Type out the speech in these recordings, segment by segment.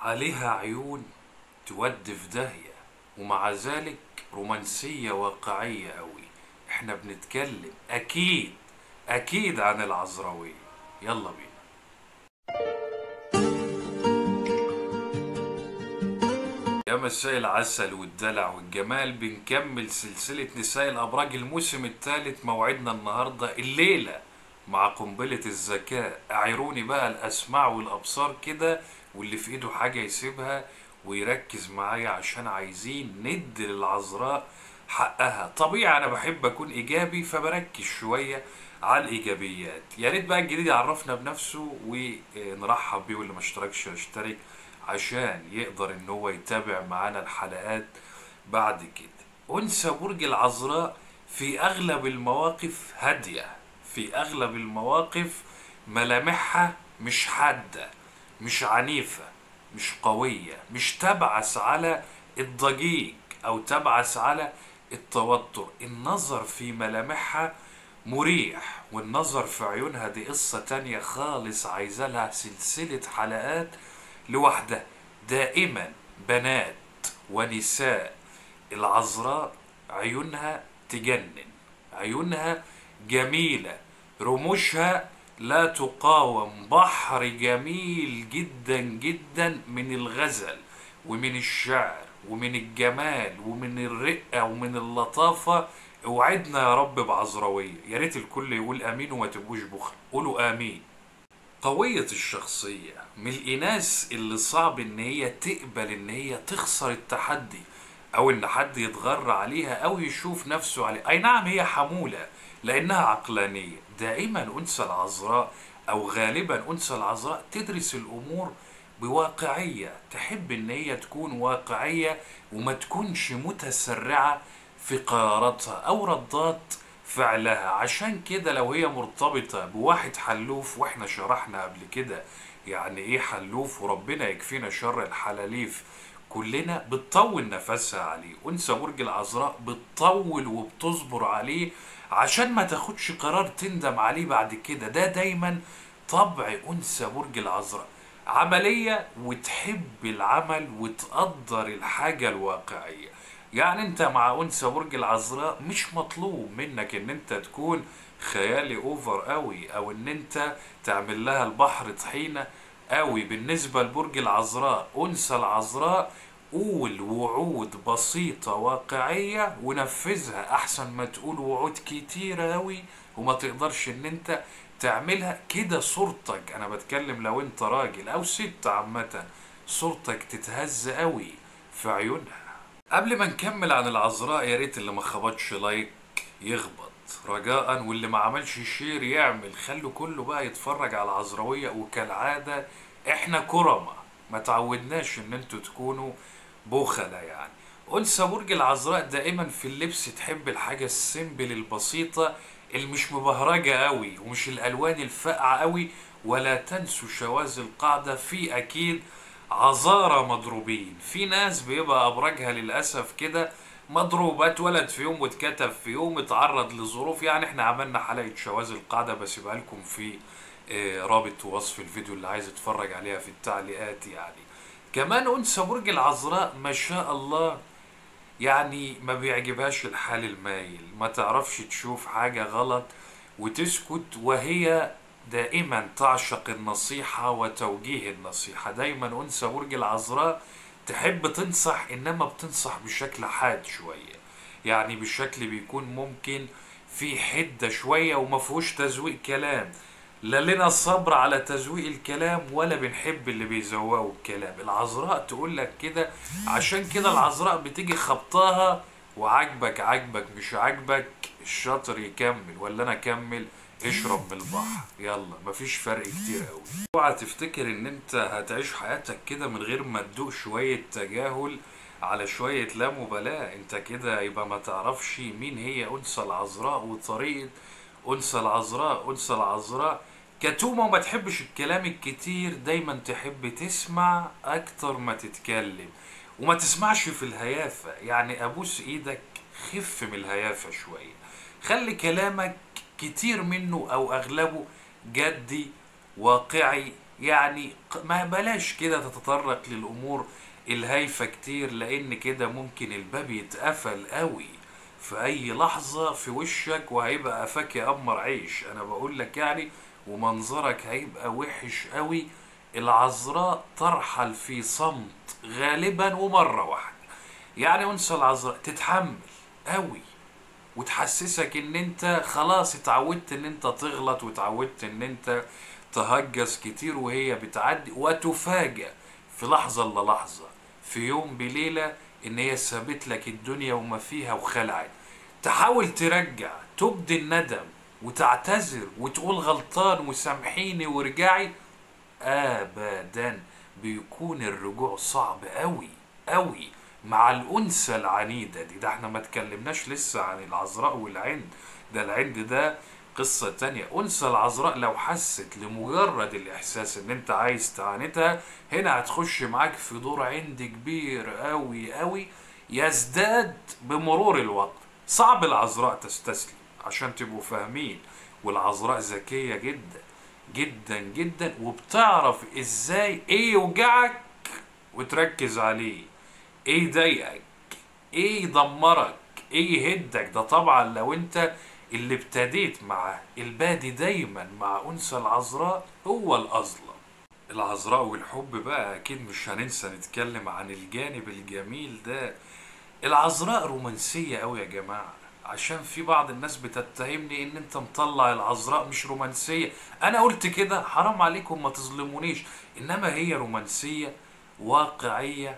عليها عيون تودي في داهية ومع ذلك رومانسية واقعية قوي احنا بنتكلم اكيد اكيد عن العذراوية يلا بينا يا مساء العسل والدلع والجمال بنكمل سلسلة نساء الأبراج الموسم الثالث موعدنا النهاردة الليلة مع قنبلة الذكاء اعيروني بقى الأسماع والأبصار كده واللي في إيده حاجة يسيبها ويركز معايا عشان عايزين ندي للعذراء حقها طبيعي أنا بحب أكون إيجابي فبركز شوية على الإيجابيات يا ريت بقى الجديد يعرفنا بنفسه ونرحب بيه واللي ما اشتركش يشترك عشان يقدر ان هو يتابع معانا الحلقات بعد كده انثى برج العذراء في اغلب المواقف هاديه في اغلب المواقف ملامحها مش حاده مش عنيفه مش قويه مش تبعث على الضجيج او تبعث على التوتر النظر في ملامحها مريح والنظر في عيونها دي قصة تانية خالص عايزة لها سلسلة حلقات لوحدها دائما بنات ونساء العذراء عيونها تجنن عيونها جميلة رموشها لا تقاوم بحر جميل جدا جدا من الغزل ومن الشعر ومن الجمال ومن الرقة ومن اللطافة اوعدنا يا رب بعذراوية يا ريت الكل يقول امين وما تبقوش بخل قولوا امين قوية الشخصية من الإناث اللي صعب إن هي تقبل إن هي تخسر التحدي أو إن حد يتغر عليها أو يشوف نفسه عليه أي نعم هي حمولة لأنها عقلانية دائما أنثى العذراء أو غالبا أنثى العذراء تدرس الأمور بواقعية تحب إن هي تكون واقعية وما تكونش متسرعة في قراراتها أو ردات فعلها عشان كده لو هي مرتبطة بواحد حلوف واحنا شرحنا قبل كده يعني ايه حلوف وربنا يكفينا شر الحلاليف كلنا بتطول نفسها عليه انثى برج العذراء بتطول وبتصبر عليه عشان ما تاخدش قرار تندم عليه بعد كده ده دايما طبع انثى برج العذراء عملية وتحب العمل وتقدر الحاجة الواقعية يعني انت مع انثى برج العذراء مش مطلوب منك ان انت تكون خيالي اوفر قوي او ان انت تعمل لها البحر طحينه قوي بالنسبه لبرج العذراء انثى العذراء قول وعود بسيطه واقعيه ونفذها احسن ما تقول وعود كتيره قوي وما تقدرش ان انت تعملها كده صورتك انا بتكلم لو انت راجل او ست عامه صورتك تتهز قوي في عيونها قبل ما نكمل عن العذراء يا ريت اللي ما خبطش لايك يخبط رجاء واللي ما عملش شير يعمل خلوا كله بقى يتفرج على العذراوية وكالعادة احنا كرمة ما تعودناش ان انتوا تكونوا بخلة يعني انثى برج العذراء دائما في اللبس تحب الحاجة السيمبل البسيطة اللي مش مبهرجة قوي ومش الالوان الفاقعة قوي ولا تنسوا شواذ القاعدة في اكيد عذارى مضروبين في ناس بيبقى ابراجها للاسف كده مضروبة اتولد في يوم واتكتب في يوم اتعرض لظروف يعني احنا عملنا حلقة شواذ القاعدة بسيبها لكم في اه رابط وصف الفيديو اللي عايز يتفرج عليها في التعليقات يعني كمان انثى برج العذراء ما شاء الله يعني ما بيعجبهاش الحال المايل ما تعرفش تشوف حاجة غلط وتسكت وهي دائما تعشق النصيحة وتوجيه النصيحة دايما أنثى برج العذراء تحب تنصح إنما بتنصح بشكل حاد شوية يعني بشكل بيكون ممكن في حدة شوية وما فيهوش تزويق كلام لا لنا صبر على تزويق الكلام ولا بنحب اللي بيزوقوا الكلام العذراء تقول لك كده عشان كده العذراء بتيجي خبطاها وعاجبك عاجبك مش عاجبك الشاطر يكمل ولا انا اكمل اشرب من البحر يلا مفيش فرق كتير قوي اوعى تفتكر ان انت هتعيش حياتك كده من غير ما تدوق شوية تجاهل على شوية لا مبالاة انت كده يبقى ما تعرفش مين هي انثى العذراء وطريقة انثى العذراء انثى العذراء كتومة وما تحبش الكلام الكتير دايما تحب تسمع اكتر ما تتكلم وما تسمعش في الهيافة يعني ابوس ايدك خف من الهيافة شوية خلي كلامك كتير منه او اغلبه جدي واقعي يعني ق- ما بلاش كده تتطرق للامور الهايفة كتير لان كده ممكن الباب يتقفل قوي في اي لحظة في وشك وهيبقى قفاك يأمر عيش انا بقول لك يعني ومنظرك هيبقى وحش قوي العذراء ترحل في صمت غالبا ومرة واحدة يعني انثى العذراء تتحمل قوي وتحسسك ان انت خلاص اتعودت ان انت تغلط واتعودت ان انت تهجس كتير وهي بتعدي وتفاجأ في لحظة الا لحظة في يوم بليلة ان هي سابت لك الدنيا وما فيها وخلعت تحاول ترجع تبدي الندم وتعتذر وتقول غلطان وسامحيني وارجعي ابدا بيكون الرجوع صعب قوي قوي مع الانثى العنيده دي ده احنا ما اتكلمناش لسه عن العذراء والعند ده العند ده قصة تانية أنثى العذراء لو حست لمجرد الإحساس إن أنت عايز تعاندها هنا هتخش معاك في دور عند كبير أوي أوي يزداد بمرور الوقت صعب العذراء تستسلم عشان تبقوا فاهمين والعذراء ذكية جدا جدا جدا وبتعرف ازاي ايه يوجعك وتركز عليه ايه يضايقك ايه يدمرك ايه يهدك ده طبعا لو انت اللي ابتديت معاه البادي دايما مع انثى العذراء هو الاظلم العذراء والحب بقى اكيد مش هننسى نتكلم عن الجانب الجميل ده العذراء رومانسية قوي يا جماعة عشان في بعض الناس بتتهمني ان انت مطلع العذراء مش رومانسية انا قلت كده حرام عليكم ما تظلمونيش انما هي رومانسية واقعية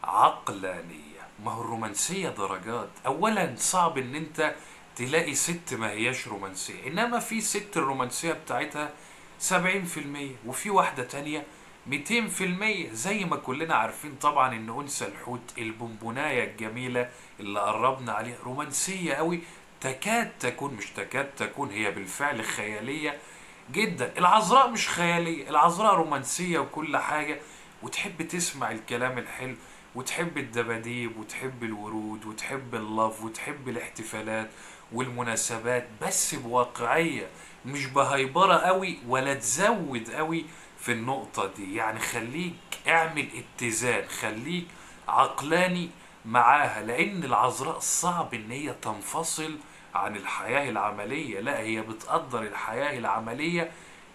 عقلانية ما هو الرومانسية درجات اولا صعب ان انت تلاقي ست ما هياش رومانسية انما في ست الرومانسية بتاعتها سبعين في المية وفي واحدة تانية ميتين في المية زي ما كلنا عارفين طبعا ان انثى الحوت البونبوناية الجميلة اللي قربنا عليها رومانسية قوي تكاد تكون مش تكاد تكون هي بالفعل خيالية جدا العذراء مش خيالية العذراء رومانسية وكل حاجة وتحب تسمع الكلام الحلو وتحب الدباديب وتحب الورود وتحب اللف وتحب الاحتفالات والمناسبات بس بواقعية مش بهيبرة قوي ولا تزود قوي في النقطة دي يعني خليك اعمل اتزان خليك عقلاني معاها لان العذراء صعب ان هي تنفصل عن الحياة العملية لا هي بتقدر الحياة العملية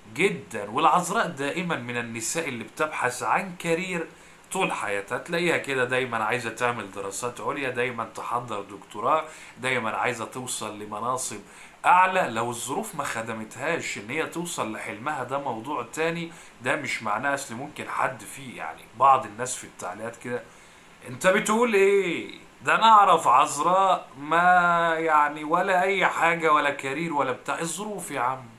جدا والعذراء دائما من النساء اللي بتبحث عن كارير طول حياتها تلاقيها كده دايما عايزة تعمل دراسات عليا دايما تحضر دكتوراه دايما عايزة توصل لمناصب اعلى لو الظروف ما خدمتهاش ان هي توصل لحلمها ده موضوع تاني ده مش معناه اصل ممكن حد فيه يعني بعض الناس في التعليقات كده انت بتقول ايه ده انا اعرف عذراء ما يعني ولا اي حاجة ولا كارير ولا بتاع الظروف يا عم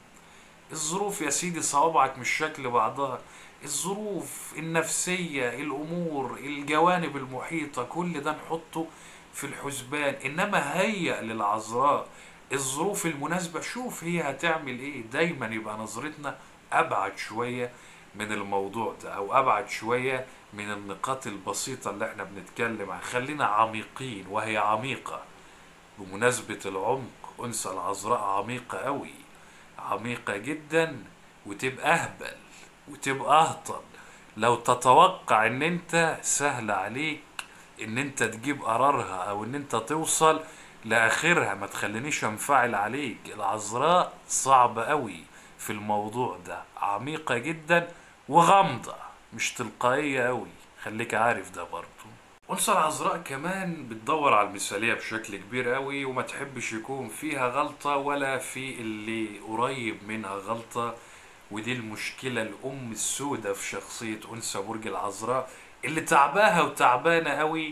الظروف يا سيدي صوابعك مش شكل بعضها الظروف النفسية الأمور الجوانب المحيطة كل ده نحطه في الحسبان إنما هيأ للعذراء الظروف المناسبة شوف هي هتعمل إيه دايما يبقى نظرتنا أبعد شوية من الموضوع ده أو أبعد شوية من النقاط البسيطة اللي احنا بنتكلم عنها خلينا عميقين وهي عميقة بمناسبة العمق أنثى العذراء عميقة قوي عميقة جدا وتبقى أهبل وتبقى أهطل لو تتوقع ان انت سهل عليك ان انت تجيب قرارها او ان انت توصل لاخرها ما تخلينيش انفعل عليك العذراء صعبة قوي في الموضوع ده عميقة جدا وغامضة مش تلقائية قوي خليك عارف ده برضو أنثى العذراء كمان بتدور على المثالية بشكل كبير قوي وما تحبش يكون فيها غلطة ولا في اللي قريب منها غلطة ودي المشكلة الأم السوداء في شخصية أنثى برج العذراء اللي تعباها وتعبانة قوي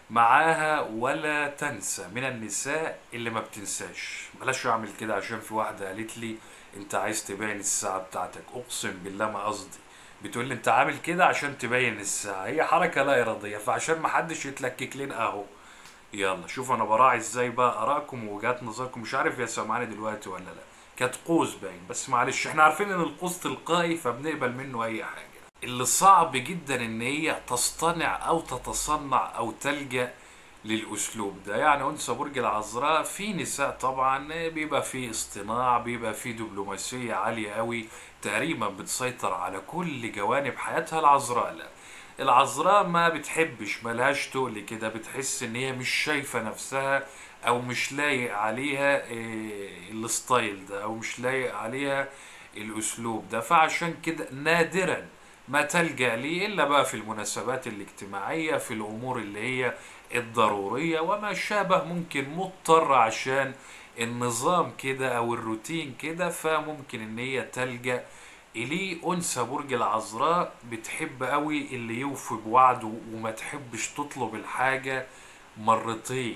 معاها ولا تنسى من النساء اللي ما بتنساش بلاش اعمل كده عشان في واحدة قالت لي انت عايز تبين الساعة بتاعتك اقسم بالله ما قصدي بتقول لي انت عامل كده عشان تبين الساعة هي حركة لا ارادية فعشان ما حدش يتلكك لنا اهو يلا شوف انا براعي ازاي بقى ارائكم ووجهات نظركم مش عارف يا سامعاني دلوقتي ولا لا كانت قوس باين بس معلش احنا عارفين ان القوس تلقائي فبنقبل منه اي حاجة اللي صعب جدا ان هي تصطنع او تتصنع او تلجأ للاسلوب ده يعني انثى برج العذراء في نساء طبعا بيبقى في اصطناع بيبقى في دبلوماسية عالية قوي تقريبا بتسيطر على كل جوانب حياتها العذراء لا العذراء ما بتحبش ملهاش تقل كده بتحس ان هي مش شايفة نفسها او مش لايق عليها إيه، الستايل ده او مش لايق عليها الاسلوب ده فعشان كده نادرا ما تلجأ ليه الا بقى في المناسبات الاجتماعية في الامور اللي هي الضرورية وما شابه ممكن مضطر عشان النظام كده او الروتين كده فممكن ان هي تلجأ إليه أنثى برج العذراء بتحب قوي اللي يوفي بوعده وما تحبش تطلب الحاجة مرتين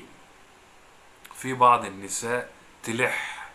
في بعض النساء تلح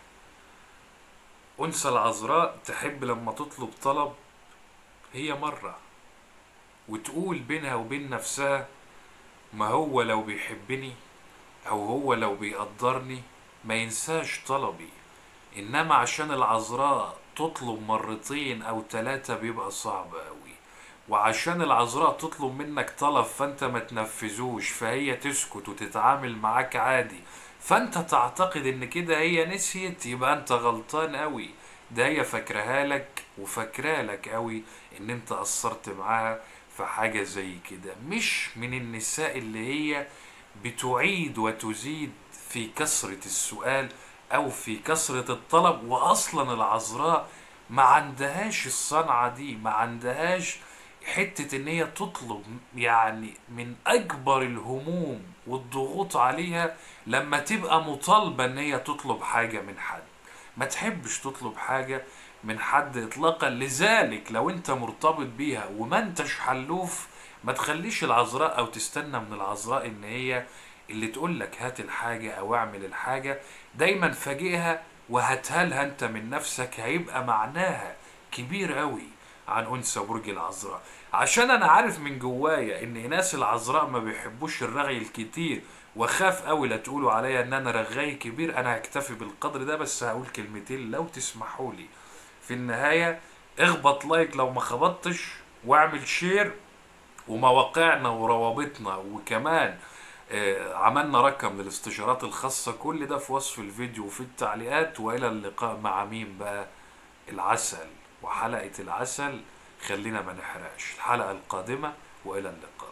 أنثى العذراء تحب لما تطلب طلب هي مرة وتقول بينها وبين نفسها ما هو لو بيحبني أو هو لو بيقدرني ما ينساش طلبي إنما عشان العذراء تطلب مرتين أو ثلاثة بيبقى صعب أوي وعشان العذراء تطلب منك طلب فأنت ما تنفذوش فهي تسكت وتتعامل معاك عادي فأنت تعتقد إن كده هي نسيت يبقى أنت غلطان أوي ده هي فاكراها لك وفاكرالك أوي إن أنت قصرت معاها في حاجة زي كده مش من النساء اللي هي بتعيد وتزيد في كثرة السؤال أو في كثرة الطلب وأصلا العذراء ما عندهاش الصنعة دي ما عندهاش حتة إن هي تطلب يعني من أكبر الهموم والضغوط عليها لما تبقى مطالبة إن هي تطلب حاجة من حد ما تحبش تطلب حاجة من حد إطلاقا لذلك لو أنت مرتبط بيها وما أنتش حلوف ما تخليش العذراء أو تستنى من العذراء إن هي اللي تقول لك هات الحاجة أو اعمل الحاجة دايما فاجئها وهاتها لها أنت من نفسك هيبقى معناها كبير قوي عن أنثى برج العذراء عشان أنا عارف من جوايا إن ناس العذراء ما بيحبوش الرغي الكتير واخاف قوي لا تقولوا عليا ان انا رغاي كبير انا هكتفي بالقدر ده بس هقول كلمتين لو تسمحوا لي في النهاية اخبط لايك لو ما خبطتش واعمل شير ومواقعنا وروابطنا وكمان آه، عملنا رقم للاستشارات الخاصة كل ده في وصف الفيديو وفي التعليقات وإلى اللقاء مع مين بقى العسل وحلقة العسل خلينا ما نحرقش الحلقة القادمة وإلى اللقاء